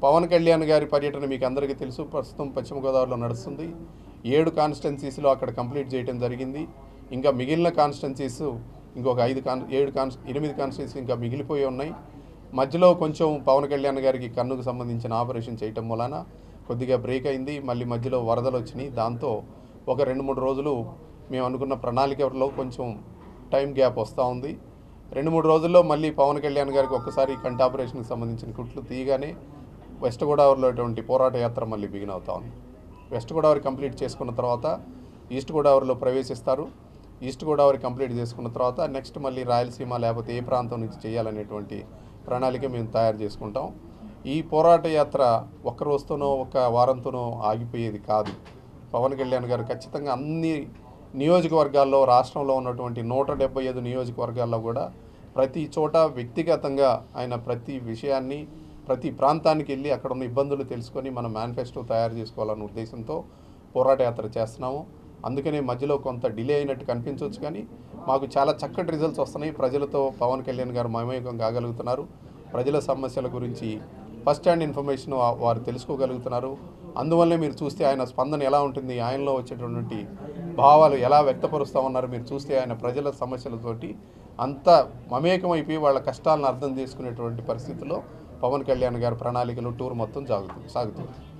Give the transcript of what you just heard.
పవన్ కళ్యాణ్ గారి పర్యటన మీకు అందరికీ తెలుసు ప్రస్తుతం పశ్చిమ గోదావరిలో నడుస్తుంది ఏడు కాన్స్టిట్యున్సీస్లో అక్కడ కంప్లీట్ చేయడం జరిగింది ఇంకా మిగిలిన కాన్స్టిట్యున్సీస్ ఇంకొక ఐదు కాన్ ఏడు కాన్స్ ఎనిమిది కాన్స్టిట్యున్సీ ఇంకా మిగిలిపోయి ఉన్నాయి మధ్యలో కొంచెం పవన్ కళ్యాణ్ గారికి కన్నుకు సంబంధించిన ఆపరేషన్ చేయటం వలన కొద్దిగా బ్రేక్ అయింది మళ్ళీ మధ్యలో వరదలు వచ్చినాయి దాంతో ఒక రెండు మూడు రోజులు మేము అనుకున్న ప్రణాళికలో కొంచెం టైం గ్యాప్ వస్తూ ఉంది రెండు మూడు రోజుల్లో మళ్ళీ పవన్ కళ్యాణ్ గారికి ఒక్కసారి కంటి ఆపరేషన్కి సంబంధించిన కుట్లు తీయగానే వెస్ట్ గోదావరిలో అటువంటి పోరాట యాత్ర మళ్ళీ బిగిన్ అవుతా ఉంది వెస్ట్ గోదావరి కంప్లీట్ చేసుకున్న తర్వాత ఈస్ట్ గోదావరిలో ప్రవేశిస్తారు ఈస్ట్ గోదావరి కంప్లీట్ చేసుకున్న తర్వాత నెక్స్ట్ మళ్ళీ రాయలసీమ లేకపోతే ఏ ప్రాంతం నుంచి చేయాలనేటువంటి ప్రణాళిక మేము తయారు చేసుకుంటాం ఈ పోరాట యాత్ర ఒక్క రోజుతోనో ఒక వారంతోనో ఆగిపోయేది కాదు పవన్ కళ్యాణ్ గారు ఖచ్చితంగా అన్ని నియోజకవర్గాల్లో రాష్ట్రంలో ఉన్నటువంటి నూట డెబ్బై ఐదు నియోజకవర్గాల్లో కూడా ప్రతి చోట వ్యక్తిగతంగా ఆయన ప్రతి విషయాన్ని ప్రతి ప్రాంతానికి వెళ్ళి అక్కడ ఉన్న ఇబ్బందులు తెలుసుకొని మన మేనిఫెస్టో తయారు చేసుకోవాలన్న ఉద్దేశంతో పోరాట యాత్ర చేస్తున్నాము అందుకనే మధ్యలో కొంత డిలే అయినట్టు కనిపించవచ్చు కానీ మాకు చాలా చక్కటి రిజల్ట్స్ వస్తున్నాయి ప్రజలతో పవన్ కళ్యాణ్ గారు మమేకం కాగలుగుతున్నారు ప్రజల సమస్యల గురించి ఫస్ట్ హ్యాండ్ ఇన్ఫర్మేషన్ వారు తెలుసుకోగలుగుతున్నారు అందువల్లే మీరు చూస్తే ఆయన స్పందన ఎలా ఉంటుంది ఆయనలో వచ్చేటటువంటి భావాలు ఎలా వ్యక్తపరుస్తూ ఉన్నారు మీరు చూస్తే ఆయన ప్రజల సమస్యలతోటి అంత మమేకమైపోయి వాళ్ళ కష్టాలను అర్థం చేసుకునేటువంటి పరిస్థితిలో పవన్ కళ్యాణ్ గారి ప్రణాళికలు టూర్ మొత్తం సాగుతుంది సాగుతుంది